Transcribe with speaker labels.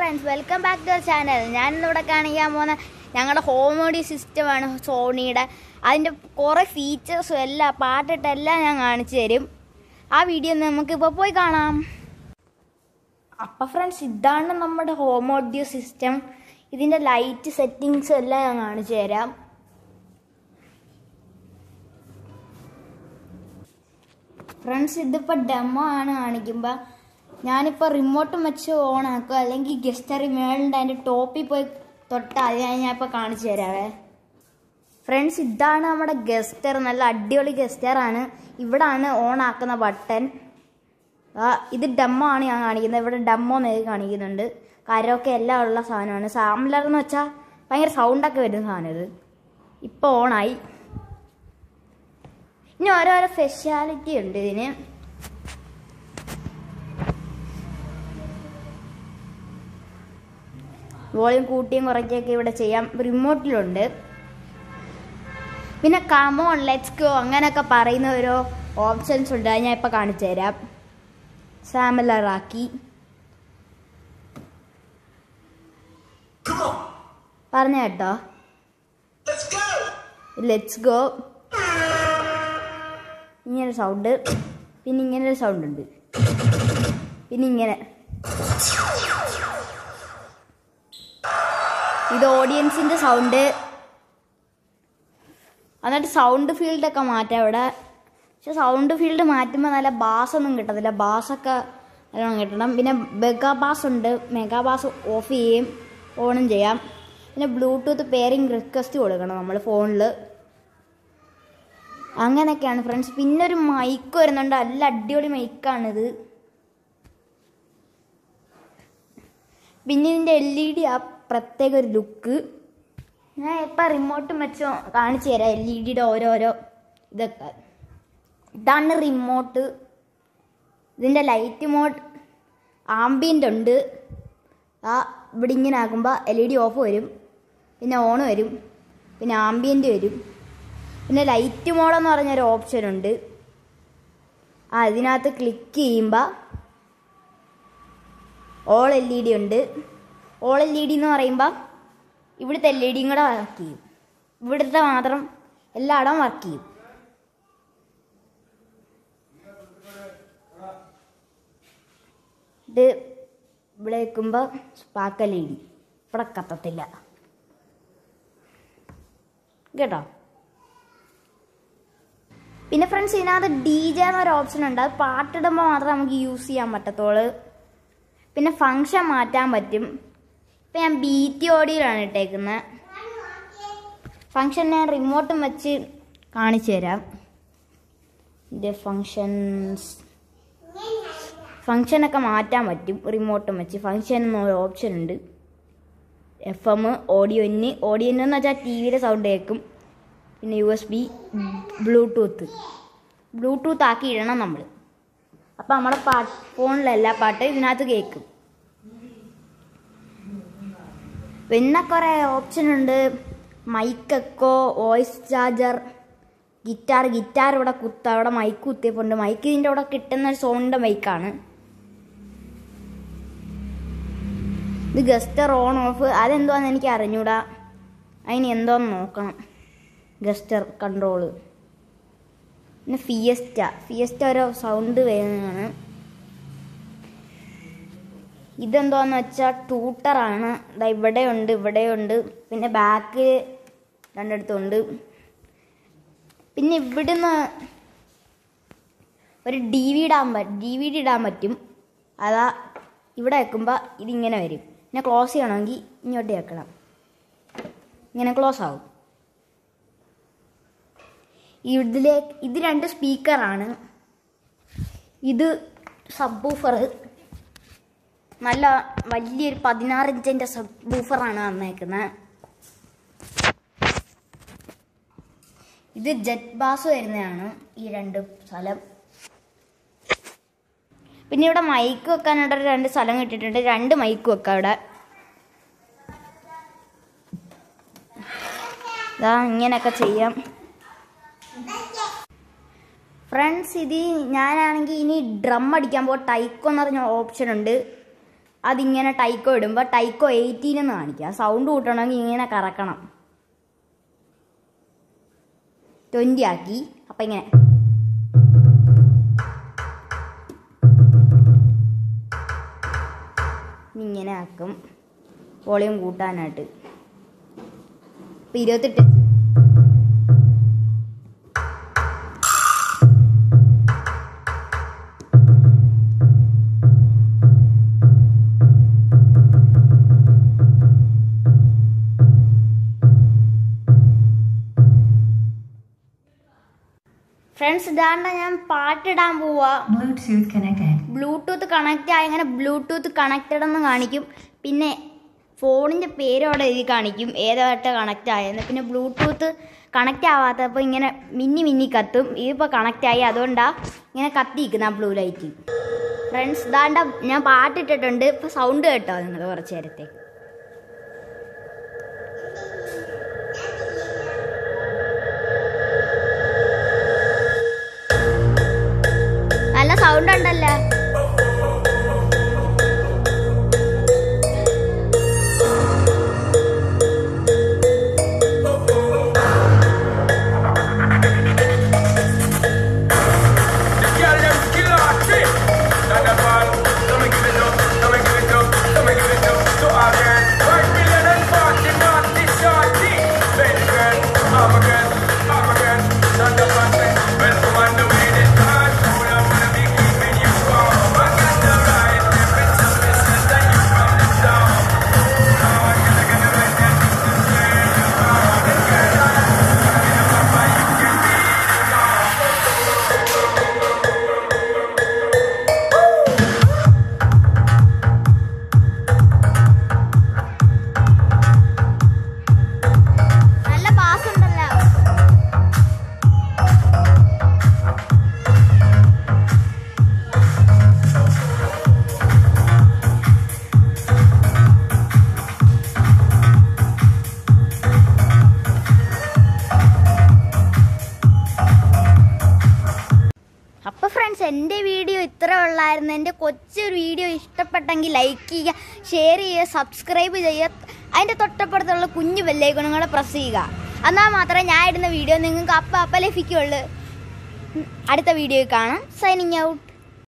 Speaker 1: Friends welcome back to our channel ഞാൻ ഇന്നിവിടെ കാണിക്കാൻ പോകുന്ന ഞങ്ങളുടെ ഹോം ഓഡിയോ സിസ്റ്റമാണ് സോണിയുടെ അതിൻ്റെ കുറേ ഫീച്ചേഴ്സും എല്ലാം പാട്ടിട്ടെല്ലാം ഞാൻ കാണിച്ചു തരും ആ വീഡിയോ നമുക്കിപ്പോൾ പോയി കാണാം അപ്പം ഫ്രണ്ട്സ് ഇതാണ് നമ്മുടെ ഹോം ഓഡിയോ സിസ്റ്റം ഇതിൻ്റെ ലൈറ്റ് സെറ്റിങ്സ് എല്ലാം ഞാൻ കാണിച്ചു തരാം ഫ്രണ്ട്സ് ഇതിപ്പോൾ ഡെമോ ആണ് കാണിക്കുമ്പോൾ ഞാനിപ്പോൾ റിമോട്ടും വെച്ച് ഓൺ ആക്കുക അല്ലെങ്കിൽ ഗസ്റ്ററി മേളിൻ്റെ അതിൻ്റെ ടോപ്പിൽ പോയി തൊട്ടാൽ അത് ഞാൻ ഇപ്പോൾ കാണിച്ചു തരാവേ ഫ്രണ്ട്സ് ഇതാണ് നമ്മുടെ ഗസ്റ്റർ നല്ല അടിപൊളി ഗസ്റ്ററാണ് ഇവിടാണ് ഓൺ ആക്കുന്ന ബട്ടൺ ആ ഇത് ഡെമ്മോ ആണ് ഞാൻ കാണിക്കുന്നത് ഇവിടെ ഡെമ്മോ എന്ന് എഴുതി കാണിക്കുന്നുണ്ട് കരമൊക്കെ എല്ലാം ഉള്ള സാധനമാണ് സാമ്പിളർ എന്ന് വെച്ചാൽ ഭയങ്കര സൗണ്ടൊക്കെ വരുന്ന സാധനം ഇത് ഇപ്പോൾ ഓണായി ഇനി ഓരോരോ സ്പെഷ്യാലിറ്റി ഉണ്ട് ഇതിന് വോളിയം കൂട്ടിയും കുറയ്ക്കുകയൊക്കെ ഇവിടെ ചെയ്യാം റിമോട്ടിലുണ്ട് പിന്നെ കമോൺ ലെറ്റ്സ് ഗോ അങ്ങനെയൊക്കെ പറയുന്ന ഓരോ ഓപ്ഷൻസ് ഉണ്ട് അത് ഞാൻ ഇപ്പം കാണിച്ചു തരാം സാമലറാക്കി
Speaker 2: Come on,
Speaker 1: പറഞ്ഞ കേട്ടോ
Speaker 2: let's go.
Speaker 1: ലെറ്റ്സ് ഗോ ഇങ്ങനെ സൗണ്ട് പിന്നെ ഇങ്ങനെ ഒരു സൗണ്ട് ഉണ്ട് പിന്നെ ഇങ്ങനെ ഇത് ഓഡിയൻസിന്റെ സൗണ്ട് എന്നിട്ട് സൗണ്ട് ഫീൽഡൊക്കെ മാറ്റാം ഇവിടെ പക്ഷെ സൗണ്ട് ഫീൽഡ് മാറ്റുമ്പോൾ നല്ല ബാസ് ഒന്നും കിട്ടത്തില്ല ബാസൊക്കെ നല്ലോണം കിട്ടണം പിന്നെ മെഗാ ബാസ് ഉണ്ട് മെഗാ ബാസ് ഓഫ് ചെയ്യും ഓണും ചെയ്യാം പിന്നെ ബ്ലൂടൂത്ത് പെയറിംഗ് റിക്വസ്റ്റ് കൊടുക്കണം നമ്മൾ ഫോണിൽ അങ്ങനെയൊക്കെയാണ് ഫ്രണ്ട്സ് പിന്നെ ഒരു മൈക്ക് വരുന്നുണ്ട് നല്ല അടിപൊളി മൈക്കാണിത് പിന്നെ ഇതിൻ്റെ എൽ ഇ ഡി ആ പ്രത്യേക ഒരു ലുക്ക് ഞാൻ ഇപ്പം റിമോട്ടും വെച്ച് കാണിച്ചു തരാം എൽ ഇ ഡിയുടെ ഓരോരോ ഇതൊക്കെ ഇതാണ് റിമോട്ട് ഇതിൻ്റെ ലൈറ്റ് മോഡ് ആംബിയൻ്റ് ഉണ്ട് ആ ഇവിടെ ഇങ്ങനെ ആക്കുമ്പോൾ എൽ ഇ ഡി ഓഫ് വരും പിന്നെ ഓൺ വരും പിന്നെ ആംബിയൻ്റ് വരും പിന്നെ ലൈറ്റ് മോഡെന്ന് പറഞ്ഞൊരു ഓപ്ഷൻ ഉണ്ട് ആ ഇതിനകത്ത് ക്ലിക്ക് ചെയ്യുമ്പോൾ ഓൾ എൽ ഇ ഡി ഉണ്ട് ഓൾ എൽ ഇ ഡി എന്ന് പറയുമ്പോൾ ഇവിടുത്തെ എൽ ഇ ഡിയും കൂടെ വർക്ക് ചെയ്യും ഇവിടുത്തെ മാത്രം എല്ലായിടവും വർക്ക് ചെയ്യും ഇത് ഇവിടെ വെക്കുമ്പോൾ സ്പാക്ക് എൽ ഇ ഡി ഇവിടെ കത്തത്തില്ല കേട്ടോ പിന്നെ ഫ്രണ്ട്സ് ഇതിനകത്ത് ഡി ജെ എന്നൊരു ഓപ്ഷൻ ഉണ്ട് അത് പാട്ടിടുമ്പോൾ മാത്രമേ നമുക്ക് യൂസ് ചെയ്യാൻ പറ്റത്തുള്ളൂ പിന്നെ ഫങ്ഷൻ മാറ്റാൻ പറ്റും ഇപ്പം ഞാൻ ബി ടി ഓഡിയിലാണ് ഇട്ടേക്കുന്നത് ഫങ്ഷൻ ഞാൻ റിമോട്ടും വെച്ച് കാണിച്ചു തരാം ഇതിൻ്റെ ഫങ്ഷൻസ് ഫങ്ഷനൊക്കെ മാറ്റാൻ പറ്റും റിമോട്ടും വെച്ച് ഫങ്ഷൻ എന്നൊരു ഓപ്ഷൻ ഉണ്ട് F M audio in audio in എന്ന് വെച്ചാൽ ടി വിയുടെ സൗണ്ട് കേൾക്കും പിന്നെ U S B Bluetooth Bluetooth ആക്കി ഇടണം നമ്മൾ അപ്പം നമ്മുടെ പാട്ട് ഫോണിലെല്ലാ പാട്ട് ഇതിനകത്ത് കേൾക്കും പിന്നെ കുറേ ഓപ്ഷൻ ഉണ്ട് mic echo voice charger guitar guitar ഇവിടെ കുത്ത അവിടെ മൈക്ക് കുത്തിയപ്പോണ്ട് മൈക്ക് ഇതിൻ്റെ അവിടെ കിട്ടുന്ന ഒരു സോണിൻ്റെ മൈക്കാണ് ഇത് ഗസ്റ്റർ ഓൺ ഓഫ് അതെന്തോന്ന് എനിക്ക് അറിഞ്ഞൂടാ അതിന് എന്തോന്ന് നോക്കണം ഗസ്റ്റർ കൺട്രോള് പിന്നെ ഫിയസ്റ്റ ഫിയസ്റ്റ ഓരോ സൗണ്ട് വരുന്നതാണ് ഇതെന്തോന്ന് വെച്ചാൽ ടൂട്ടറാണ് ഇതാ ഇവിടെയുണ്ട് ഇവിടെയുണ്ട് പിന്നെ ബാക്ക് രണ്ടിടത്തുണ്ട് പിന്നെ ഇവിടുന്ന് ഒരു ഡി വി ഇടാൻ പറ്റും ഡി വി ഡി ഇടാൻ പറ്റും അതാ ഇവിടെ വെക്കുമ്പോൾ ഇതിങ്ങനെ വരും പിന്നെ ക്ലോസ് ചെയ്യണമെങ്കിൽ ഇങ്ങോട്ട് വെക്കണം ഇങ്ങനെ ക്ലോസ് ആവും ഇതിലേക്ക് ഇത് രണ്ട് സ്പീക്കറാണ് ഇത് സബ് നല്ല വലിയൊരു പതിനാറ് ഇഞ്ചിൻ്റെ സബ് ബൂഫറാണ് വന്നേക്കുന്നത് ഇത് ജെറ്റ് ബാസ് വരുന്നതാണ് ഈ രണ്ട് സ്ഥലം പിന്നെ ഇവിടെ മൈക്ക് വെക്കാനായിട്ട് ഒരു രണ്ട് സ്ഥലം കിട്ടിയിട്ടുണ്ട് രണ്ട് മൈക്ക് വെക്കാം ഇവിടെ ഇതാ ഇങ്ങനെയൊക്കെ ചെയ്യാം ഫ്രണ്ട്സ് ഇത് ഞാനാണെങ്കിൽ ഇനി ഡ്രം അടിക്കാൻ പോകും ടൈക്കോ എന്ന് പറഞ്ഞ ഓപ്ഷൻ ഉണ്ട് അതിങ്ങനെ ടൈക്കോ ഇടുമ്പോൾ ടൈക്കോ എയ്റ്റീൻ എന്ന് കാണിക്കുക സൗണ്ട് കൂട്ടണമെങ്കിൽ ഇങ്ങനെ കറക്കണം ട്വൻറ്റി ആക്കി അപ്പം ഇങ്ങനെ ഇങ്ങനെ ആക്കും വോളിയം കൂട്ടാനായിട്ട് ഇപ്പം ഇരുപത്തെട്ട് ഫ്രണ്ട്സ് ഇതാണ്ട ഞാൻ പാട്ടിടാൻ പോവാ
Speaker 3: Bluetooth connected.
Speaker 1: ബ്ലൂടൂത്ത് കണക്റ്റ് ആയി അങ്ങനെ ബ്ലൂടൂത്ത് കണക്റ്റഡ് എന്ന് കാണിക്കും പിന്നെ ഫോണിൻ്റെ പേര് അവിടെ എഴുതി കാണിക്കും ഏതായിട്ട് കണക്റ്റ് ആയെന്ന് പിന്നെ ബ്ലൂടൂത്ത് കണക്റ്റ് ആവാത്തപ്പോൾ ഇങ്ങനെ മിന്നി മിന്നി കത്തും ഇതിപ്പോൾ കണക്റ്റ് ആയി അതുകൊണ്ടാണ് ഇങ്ങനെ കത്തിയിരിക്കുന്ന ആ ബ്ലൂ ലൈറ്റ് ഫ്രണ്ട്സ് ഇതാണ്ട ഞാൻ പാട്ടിട്ടിട്ടുണ്ട് ഇപ്പോൾ സൗണ്ട് കേട്ടോ നിങ്ങൾ കുറച്ച് നേരത്തേക്ക് നല്ല സൗണ്ട് ഉണ്ടല്ലോ
Speaker 2: The girl them skill artist. Stand up all. Come and give it up. Come and give it up. Come and give it up. To all girls. Five million and forty naughty shorty. Baby girl, mama girl, mama girl. Stand up and say, welcome on the way this time. Hold on, wanna be keeping you warm. I got the right temperature, business, and you from the top. Now I gotta get the right temperature.
Speaker 1: നല്ല bass ഉണ്ടല്ലോ അപ്പോൾ friends എൻ്റെ video ഇത്ര ഉള്ളായിരുന്നു എൻ്റെ കൊച്ചൊരു video ഇഷ്ടപ്പെട്ടെങ്കിൽ like ചെയ്യുക ഷെയർ ചെയ്യുക സബ്സ്ക്രൈബ് ചെയ്യുക അതിൻ്റെ തൊട്ടപ്പുറത്തുള്ള കുഞ്ഞു ബെല്ലൈക്കണും കൂടെ പ്രസ് ചെയ്യുക എന്നാൽ മാത്രമേ ഞാൻ ഇടുന്ന വീഡിയോ നിങ്ങൾക്ക് അപ്പം അപ്പം ലഭിക്കുള്ളൂ ഉം, അടുത്ത വീഡിയോയിൽ കാണാം സൈനിങ് ഔട്ട്